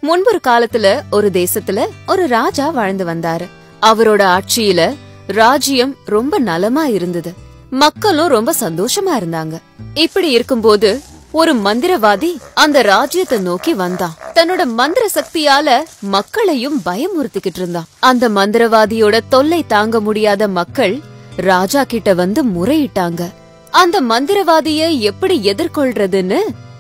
முன்பொரு காலத்துல ஒரு தேசத்துல ஒரு ராஜா வாழ்ந்து வந்தாரு அவரோட ஆட்சியில ராஜ்யம் ரொம்ப நலமா இருந்தது மக்களும் ரொம்ப சந்தோஷமா இருந்தாங்க இப்படி இருக்கும்போது ஒரு மந்திரவாதி அந்த ராஜ்யத்தை நோக்கி வந்தான் தன்னோட மந்திர சக்தியால மக்களையும் பயமுறுத்திக்கிட்டு இருந்தான் அந்த மந்திரவாதியோட தொல்லை தாங்க முடியாத மக்கள் ராஜா கிட்ட வந்து முறையிட்டாங்க அந்த மந்திரவாதிய எப்படி எதிர்கொள்றதுன்னு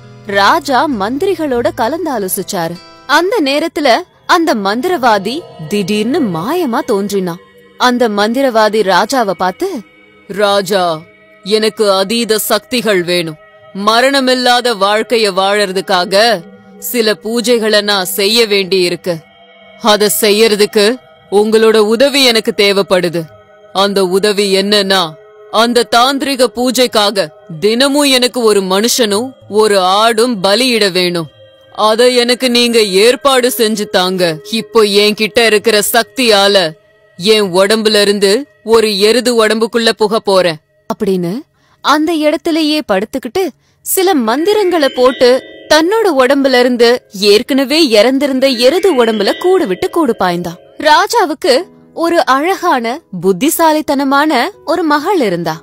ராஜா மந்திரிகளோட கலந்து ஆலோசிச்சாரு அந்த நேரத்துல அந்த மந்திரவாதி திடீர்னு மாயமா தோன்றினான் அந்த மந்திரவாதி ராஜாவை பார்த்து ராஜா எனக்கு அதீத சக்திகள் வேணும் மரணமில்லாத வாழ்க்கைய வாழறதுக்காக சில பூஜைகளை நான் செய்ய வேண்டி இருக்கு அத செய்யறதுக்கு உங்களோட உதவி எனக்கு தேவைப்படுது அந்த உதவி என்னன்னா அந்த தாந்திரிக பூஜைக்காக தினமும் எனக்கு ஒரு மனுஷனும் ஒரு ஆடும் பலியிட வேணும் அத எனக்கு நீங்க ஏற்பாடு செஞ்சு தாங்க இப்போ என்கிட்ட இருக்கிற சக்தியால என் உடம்புல இருந்து ஒரு எருது உடம்புக்குள்ள புக போறேன் அப்படின்னு அந்த இடத்திலேயே படுத்துக்கிட்டு சில மந்திரங்களை போட்டு தன்னோட உடம்புல இருந்து ஏற்கனவே இறந்திருந்த எருது உடம்புல கூடு விட்டு கூடு பாய்ந்தான் ராஜாவுக்கு ஒரு அழகான புத்திசாலித்தனமான ஒரு மகள் இருந்தா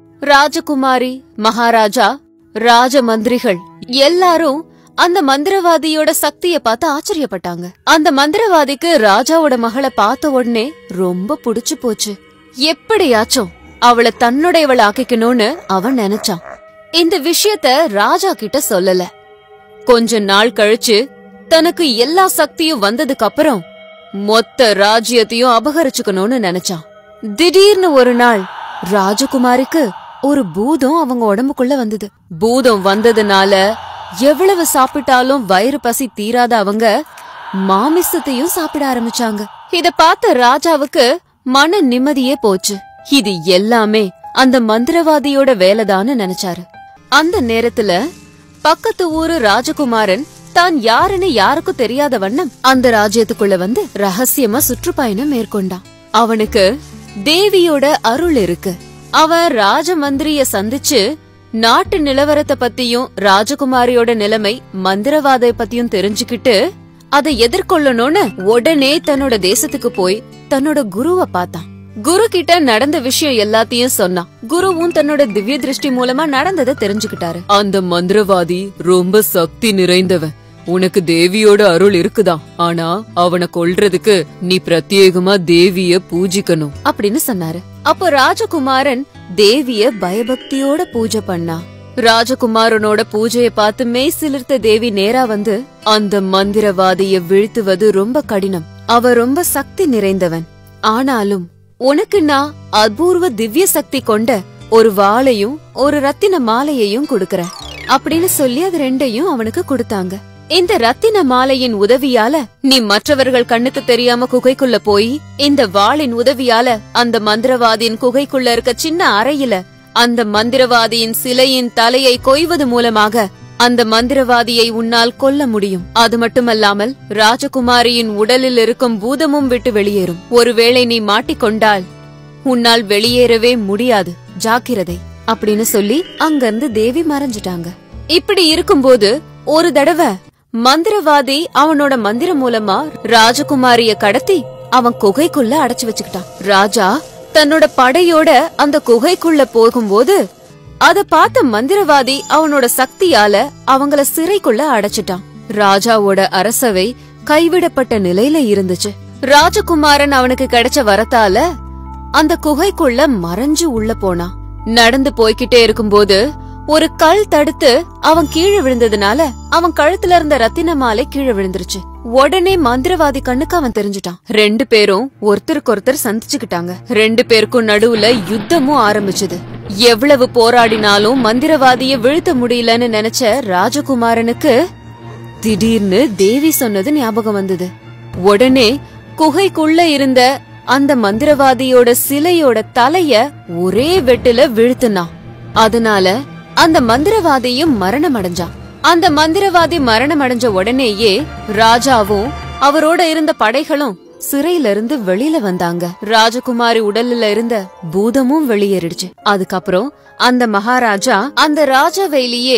ராஜகுமாரி மகாராஜா ராஜ மந்திரிகள் எல்லாரும் அந்த மந்திரவாதியோட சக்திய பார்த்து ஆச்சரியப்பட்டாங்க அந்த மந்திரவாதிக்கு ராஜாவோட மகளை பார்த்த உடனே ரொம்ப புடிச்சு போச்சு எப்படியாச்சும் அவளை தன்னுடையவள் ஆக்கிக்கணும்னு அவன் நினைச்சான் இந்த விஷயத்த ராஜா கிட்ட சொல்லல கொஞ்ச நாள் கழிச்சு தனக்கு எல்லா சக்தியும் வந்ததுக்கு அப்புறம் மொத்த ராஜ்யத்தையும் அபகரிச்சுக்கணும்னு நினைச்சான் திடீர்னு ஒரு நாள் ராஜகுமாரிக்கு ஒரு பூதம் அவங்க உடம்புக்குள்ள வந்தது பூதம் வந்ததுனால எவ்வளவு சாப்பிட்டாலும் வயிறு பசி தீராத அவங்க மாமிசத்தையும் சாப்பிட ஆரம்பிச்சாங்க இத பார்த்த ராஜாவுக்கு மன நிம்மதியே போச்சு இது எல்லாமே அந்த மந்திரவாதியோட வேலைதான்னு நினைச்சாரு அந்த நேரத்துல பக்கத்து ஊரு ராஜகுமாரன் தான் யாருன்னு யாருக்கும் தெரியாத வண்ணம் அந்த ராஜ்யத்துக்குள்ள வந்து ரகசியமா சுற்றுப்பயணம் மேற்கொண்டான் அவனுக்கு தேவியோட அருள் இருக்கு அவன் ராஜமந்திரிய சந்திச்சு நாட்டு நிலவரத்தை பத்தியும் ராஜகுமாரியோட நிலைமை மந்திரவாதை பத்தியும் தெரிஞ்சுக்கிட்டு அதை எதிர்கொள்ளணும்னு உடனே தன்னோட தேசத்துக்கு போய் தன்னோட குருவ பார்த்தான் குரு கிட்ட நடந்த விஷயம் எல்லாத்தையும் சொன்னான் குருவும் தன்னோட திவ்ய திருஷ்டி மூலமா நடந்ததை தெரிஞ்சுக்கிட்டாரு அந்த மந்திரவாதி ரொம்ப சக்தி நிறைந்தவன் உனக்கு தேவியோட அருள் இருக்குதான் ஆனா அவனை கொல்றதுக்கு நீ பிரத்யேகமா தேவிய பூஜிக்கணும் அப்படின்னு சொன்னாரு அப்போ ராஜகுமாரன் தேவிய பயபக்தியோட பூஜை பண்ணா ராஜகுமாரனோட பூஜைய பார்த்து மெய் சிலிர்த்த தேவி நேரா வந்து அந்த மந்திரவாதிய வீழ்த்துவது ரொம்ப கடினம் அவ ரொம்ப சக்தி நிறைந்தவன் ஆனாலும் உனக்கு நான் அபூர்வ திவ்ய சக்தி கொண்ட ஒரு வாளையும் ஒரு ரத்தின மாலையையும் கொடுக்கறேன் அப்படின்னு சொல்லி அது ரெண்டையும் அவனுக்கு கொடுத்தாங்க இந்த ரத்தின மாலையின் உதவியால நீ மற்றவர்கள் கண்ணுக்கு தெரியாம குகைக்குள்ள போய் இந்த வாளின் உதவியால அந்த மந்திரவாதியின் குகைக்குள்ள இருக்க சின்ன அறையில அந்த மந்திரவாதியின் சிலையின் தலையை கொய்வது மூலமாக அந்த மந்திரவாதியை உன்னால் கொல்ல முடியும் அது மட்டுமல்லாமல் ராஜகுமாரியின் உடலில் இருக்கும் பூதமும் விட்டு வெளியேறும் ஒருவேளை நீ மாட்டிக்கொண்டால் உன்னால் வெளியேறவே முடியாது ஜாக்கிரதை அப்படின்னு சொல்லி அங்கிருந்து தேவி மறைஞ்சிட்டாங்க இப்படி இருக்கும்போது ஒரு தடவை மந்திரவாதி அவனோட மந்திரம் மூலமா ராஜகுமாரிய கடத்தி அவன் குகைக்குள்ள அடைச்சு வச்சுக்கிட்டான் ராஜா தன்னோட படையோட அந்த குகைக்குள்ள போகும்போது அத பார்த்த மந்திரவாதி அவனோட சக்தியால அவங்கள சிறைக்குள்ள அடைச்சிட்டான் ராஜாவோட அரசவை கைவிடப்பட்ட நிலையில இருந்துச்சு ராஜகுமாரன் அவனுக்கு கிடைச்ச வரத்தால அந்த குகைக்குள்ள மறைஞ்சு உள்ள போனான் நடந்து போய்கிட்டே இருக்கும்போது ஒரு கல் தடுத்து அவன் கீழே விழுந்ததுனால அவன் கழுத்துல இருந்த ரத்தின மாலை கீழே விழுந்துருச்சு உடனே மந்திரவாதி கண்ணுக்கு அவன் தெரிஞ்சுட்டான் ரெண்டு பேரும் ஒருத்தருக்கு ஒருத்தர் சந்திச்சுக்கிட்டாங்க ரெண்டு பேருக்கும் நடுவுல யுத்தமும் ஆரம்பிச்சது எவ்வளவு போராடினாலும் மந்திரவாதிய வீழ்த்த முடியலன்னு நினைச்ச ராஜகுமாரனுக்கு திடீர்னு தேவி சொன்னது ஞாபகம் வந்தது உடனே குகைக்குள்ள இருந்த அந்த மந்திரவாதியோட சிலையோட தலைய ஒரே வெட்டுல வீழ்த்துனான் அதனால அந்த மந்திரவாதியும் மரணம் அடைஞ்சான் அந்த மந்திரவாதி மரணம் அடைஞ்ச உடனேயே ராஜாவும் அவரோட இருந்த படைகளும் சிறையில இருந்து வெளியில வந்தாங்க ராஜகுமாரி உடல்ல இருந்த பூதமும் வெளியேறிடுச்சு அதுக்கப்புறம் அந்த மகாராஜா அந்த ராஜவேலியே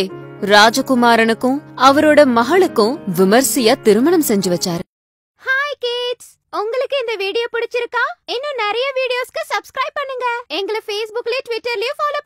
ராஜகுமாரனுக்கும் அவரோட மகளுக்கும் விமர்சையா திருமணம் செஞ்சு வச்சாரு ஹாய் கிட்ஸ் உங்களுக்கு இந்த வீடியோ பிடிச்சிருக்கா இன்னும் நிறைய வீடியோஸ்க்கு சப்ஸ்கிரைப் பண்ணுங்க எங்களை Facebookலயும் ட்விட்டர்லயும் ஃபாலோ